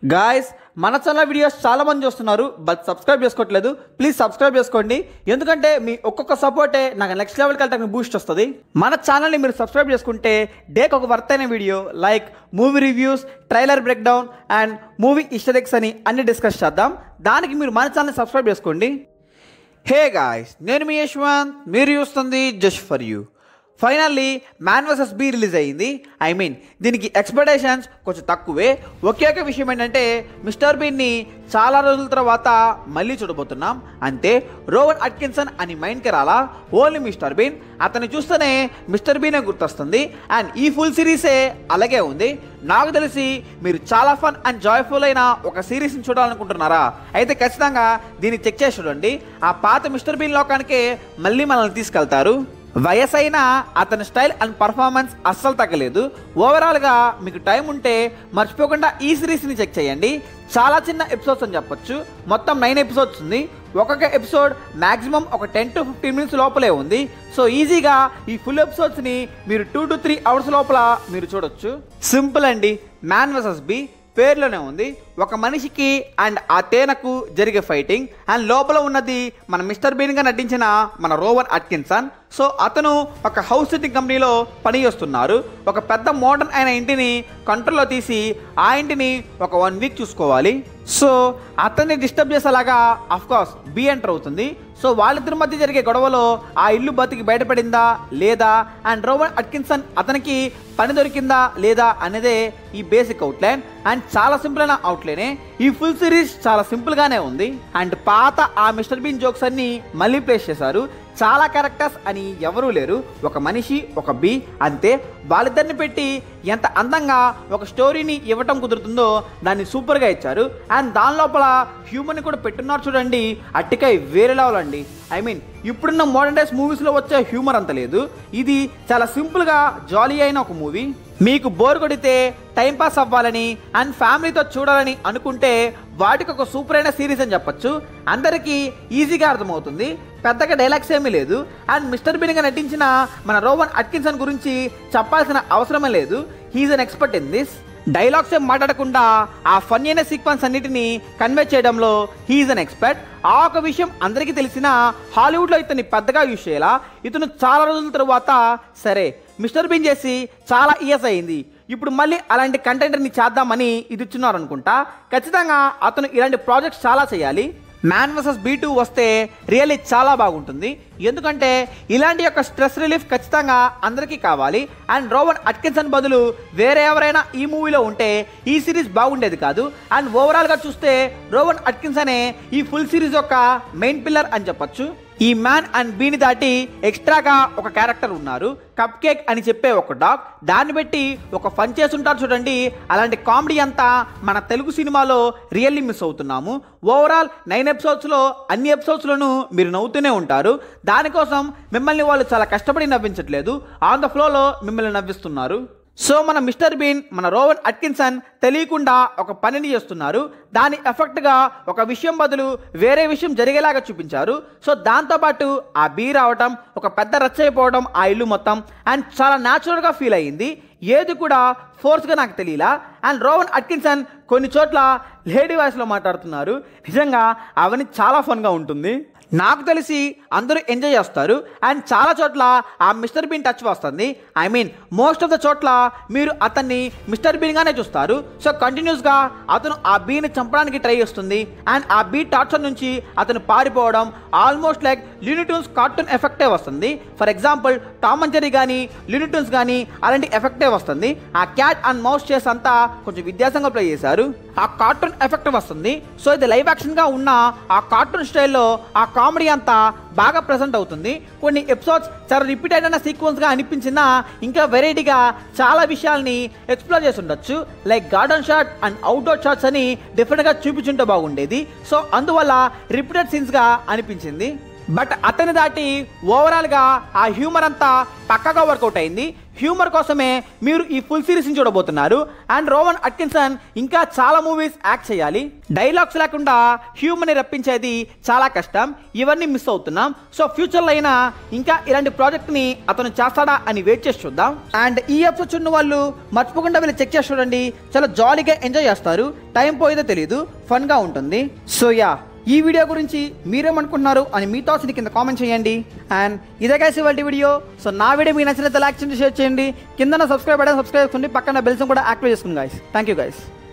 guys మన channel videos చాలా మంది చూస్తున్నారు బట్ సబ్స్క్రైబ్ చేసుకోవట్లేదు ప్లీజ్ సబ్స్క్రైబ్ చేసుకోండి ఎందుకంటే మీ ఒక్కొక్క సపోర్టే నాకు నెక్స్ట్ లెవెల్కి వెళ్ళడానికి బూస్ట్ వస్తుంది మన ఛానల్ని మీరు సబ్స్క్రైబ్ చేసుకుంటే డేకి ఒక వర్త్ అయిన video like movie reviews trailer breakdown and movie ఇష్టదెక్స్ అని అన్ని డిస్కస్ చేద్దాం దానికి మీరు మన ఛానల్ని సబ్స్క్రైబ్ చేసుకోండి హే గాయ్స్ నేను మీ యశ్వంత్ మీరు చూస్తుంది just for you finally man versus bee release అయ్యింది ఐ మీన్ దీనికి ఎక్స్పెక్టేషన్స్ కొంచెం తక్కువే ఒకే ఒక విషయం ఏంటంటే మిస్టర్ బీన్ని చాలా రోజుల తర్వాత మళ్ళీ చూడబోతున్నాం అంతే రోవన్ అట్కిన్సన్ అని మైండ్కి రాలా ఓన్లీ మిస్టర్ బీన్ అతన్ని చూస్తేనే మిస్టర్ బీనే గుర్తొస్తుంది అండ్ ఈ ఫుల్ సిరీసే అలాగే ఉంది నాకు తెలిసి మీరు చాలా ఫన్ అండ్ జాయ్ఫుల్ అయిన ఒక సిరీస్ని చూడాలనుకుంటున్నారా అయితే ఖచ్చితంగా దీన్ని చెక్ చేసి చూడండి ఆ పాత మిస్టర్ బీన్ లోకానికే మళ్ళీ మనల్ని తీసుకెళ్తారు వయసైనా అతని స్టైల్ అండ్ పర్ఫార్మెన్స్ అస్సలు తగ్గలేదు ఓవరాల్గా మీకు టైం ఉంటే మర్చిపోకుండా ఈ సిరీస్ని చెక్ చేయండి చాలా చిన్న ఎపిసోడ్స్ అని చెప్పొచ్చు మొత్తం నైన్ ఎపిసోడ్స్ ఉంది ఒక్కొక్క ఎపిసోడ్ మాక్సిమం ఒక టెన్ టు ఫిఫ్టీన్ మినిట్స్ లోపలే ఉంది సో ఈజీగా ఈ ఫుల్ ఎపిసోడ్స్ని మీరు టూ టు త్రీ అవర్స్ లోపల మీరు చూడొచ్చు సింపుల్ అండి మ్యాన్ వర్సెస్ బి పేర్లోనే ఉంది ఒక మనిషికి అండ్ ఆ తేనకు జరిగే ఫైటింగ్ అండ్ లోపల ఉన్నది మన మిస్టర్ బీన్గా నటించిన మన రోవన్ అట్కిన్సన్ సో అతను ఒక హౌస్ సిట్టింగ్ కంపెనీలో పని చేస్తున్నారు ఒక పెద్ద మోడర్న్ అయిన ఇంటిని కంట్రోల్లో తీసి ఆ ఇంటిని ఒక వన్ వీక్ చూసుకోవాలి సో అతన్ని డిస్టర్బ్ చేసేలాగా కోర్స్ బి ఎంటర్ అవుతుంది సో వాళ్ళిద్దరి మధ్య జరిగే గొడవలో ఆ ఇల్లు బతికి బయటపడిందా లేదా అండ్ రోవన్ అట్కిన్సన్ అతనికి పని దొరికిందా లేదా అనేదే ఈ బేసిక్ అవుట్లైన్ అండ్ చాలా సింపుల్ అయిన అవుట్లైనే ఈ ఫుల్ సిరీస్ చాలా సింపుల్గానే ఉంది అండ్ పాత ఆ మిస్టర్ బీన్ జోక్స్ అన్ని మళ్ళీ ప్లేస్ చేశారు చాలా క్యారెక్టర్స్ అని ఎవరూ లేరు ఒక మనిషి ఒక బీ అంతే వాళ్ళిద్దరిని పెట్టి ఎంత అందంగా ఒక స్టోరీని ఇవ్వటం కుదురుతుందో దాన్ని సూపర్గా ఇచ్చారు అండ్ దాని లోపల హ్యూమన్ కూడా పెట్టున్నారు చూడండి అట్టికాయ వేరే లెవెల్ అండి ఐ మీన్ ఇప్పుడున్న మోడర్న్ డేస్ మూవీస్లో వచ్చే హ్యూమర్ అంత లేదు ఇది చాలా సింపుల్గా జాలీ అయిన ఒక మూవీ మీకు బోర్ కొడితే టైంపాస్ అవ్వాలని అండ్ ఫ్యామిలీతో చూడాలని అనుకుంటే వాటికి ఒక సూపర్ అయిన సిరీస్ అని చెప్పొచ్చు అందరికీ ఈజీగా అర్థమవుతుంది పెద్దగా డైలాగ్స్ ఏమీ లేదు అండ్ మిస్టర్ బీన్గా నటించిన మన రోవన్ అట్కిన్సన్ గురించి చెప్పాల్సిన అవసరమే లేదు he's an expert in this dialogues ఏం మాట్లాడకుండా ఆ ఫన్ అయిన సీక్వెన్స్ అన్నిటిని కన్వే చేయడంలో హీఈస్ అన్ ఎక్స్పర్ట్ ఆ ఒక విషయం అందరికీ తెలిసిన హాలీవుడ్లో ఇతన్ని పెద్దగా యూజ్ చేయాల ఇతను చాలా రోజుల తరువాత సరే మిస్టర్ బీన్ చేసి చాలా ఇయర్స్ అయింది ఇప్పుడు మళ్ళీ అలాంటి కంటెంట్ని చేద్దామని ఇది ఇచ్చున్నారు అనుకుంటా ఖచ్చితంగా అతను ఇలాంటి ప్రాజెక్ట్స్ చాలా చేయాలి మ్యాన్ వర్సెస్ బీ టూ వస్తే రియల్లీ చాలా బాగుంటుంది ఎందుకంటే ఇలాంటి యొక్క స్ట్రెస్ రిలీఫ్ ఖచ్చితంగా అందరికీ కావాలి అండ్ రోవన్ అట్కిన్సన్ బదులు వేరే ఎవరైనా ఈ మూవీలో ఉంటే ఈ సిరీస్ బాగుండేది కాదు అండ్ ఓవరాల్గా చూస్తే రోవన్ అట్కిన్సనే ఈ ఫుల్ సిరీస్ యొక్క మెయిన్ పిల్లర్ అని చెప్పొచ్చు ఈ మ్యాన్ అండ్ బీని దాటి ఎక్స్ట్రాగా ఒక క్యారెక్టర్ ఉన్నారు కప్ కేక్ అని చెప్పే ఒక డాగ్ దాన్ని బట్టి ఒక ఫన్ చేస్తుంటారు చూడండి అలాంటి కామెడీ అంతా మన తెలుగు సినిమాలో రియల్లీ మిస్ అవుతున్నాము ఓవరాల్ నైన్ ఎపిసోడ్స్లో అన్ని ఎపిసోడ్స్లోనూ మీరు నవ్వుతూనే ఉంటారు దానికోసం మిమ్మల్ని వాళ్ళు చాలా కష్టపడి నవ్వించట్లేదు ఆన్ ద ఫ్లోలో మిమ్మల్ని నవ్విస్తున్నారు సో మన మిస్టర్ బీన్ మన రోవన్ అట్కిన్సన్ తెలియకుండా ఒక పనిని చేస్తున్నారు దాని ఎఫెక్ట్గా ఒక విషయం బదులు వేరే విషయం జరిగేలాగా చూపించారు సో దాంతోపాటు ఆ బీ రావటం ఒక పెద్ద రచ్చ అయిపోవడం ఆ ఇల్లు మొత్తం అండ్ చాలా న్యాచురల్గా ఫీల్ అయ్యింది ఏది కూడా ఫోర్స్గా నాకు తెలియలా అండ్ రోవన్ అట్కిన్సన్ కొన్ని చోట్ల లేడీ వాయిస్లో మాట్లాడుతున్నారు నిజంగా అవన్నీ చాలా ఫన్గా ఉంటుంది నాకు తెలిసి అందరూ ఎంజాయ్ చేస్తారు అండ్ చాలా చోట్ల ఆ మిస్టర్ బీన్ టచ్ వస్తుంది I mean most of the చోట్ల మీరు అతన్ని మిస్టర్ బీన్గానే చూస్తారు సో కంటిన్యూస్గా అతను ఆ బీని చంపడానికి ట్రై చేస్తుంది అండ్ ఆ బీ టార్చర్ నుంచి అతను పారిపోవడం ఆల్మోస్ట్ లైక్ లినిటూన్స్ కార్టూన్ ఎఫెక్టే వస్తుంది for example Tom and Jerry కానీ లినిటూన్స్ కానీ అలాంటి ఎఫెక్టే వస్తుంది ఆ క్యాట్ అండ్ మౌస్ చేసి అంతా కొంచెం విద్యాసంగా ప్లే చేశారు ఆ కార్టూన్ ఎఫెక్ట్ వస్తుంది సో ఇది లైవ్ యాక్షన్గా ఉన్న ఆ కార్టూన్ స్టైల్లో ఆ కామెడీ అంతా బాగా ప్రజెంట్ అవుతుంది కొన్ని ఎపిసోడ్స్ చాలా రిపీటెడ్ అయిన సీక్వెన్స్గా అనిపించినా ఇంకా వెరైటీగా చాలా విషయాల్ని ఎక్స్ప్లోర్ చేసి ఉండొచ్చు like garden shot and outdoor shots అని డిఫరెంట్గా చూపించుంటే బాగుండేది సో అందువల్ల రిపీటెడ్ సీన్స్గా అనిపించింది బట్ అతని దాటి ఓవరాల్గా ఆ హ్యూమర్ అంతా పక్కగా వర్కౌట్ అయింది హ్యూమర్ కోసమే మీరు ఈ ఫుల్ సిరీస్ని చూడబోతున్నారు అండ్ రోమన్ అట్కిన్సన్ ఇంకా చాలా మూవీస్ యాక్ట్ చేయాలి డైలాగ్స్ లేకుండా హ్యూమర్ని రప్పించేది చాలా కష్టం ఇవన్నీ మిస్ అవుతున్నాం సో ఫ్యూచర్లో అయినా ఇంకా ఇలాంటి ప్రాజెక్ట్ని అతను చేస్తాడా అని వెయిట్ చేసి చూద్దాం అండ్ ఈ ఎపిసోడ్ చూన్న వాళ్ళు మర్చిపోకుండా వీళ్ళు చెక్ చేసి చూడండి చాలా జాలీగా ఎంజాయ్ చేస్తారు టైం పోయేదో తెలియదు ఫన్గా ఉంటుంది సో యా ఈ వీడియో గురించి మీరేమనుకుంటున్నారు అని మీ థాట్స్ని కింద కామెంట్ చేయండి అండ్ ఇదే కలిసి ఇవాళ వీడియో సో నా వీడియో మీకు నచ్చినట్లయితే లైక్ చేయండి షేర్ చేయండి కింద సబ్స్క్రైబ్ అయ్యడం సబ్స్క్రైబ్ చేసుకోండి పక్కన బెల్స్ కూడా యాక్టివేట్ చేసుకోండి గాయస్ థ్యాంక్ యూ గైస్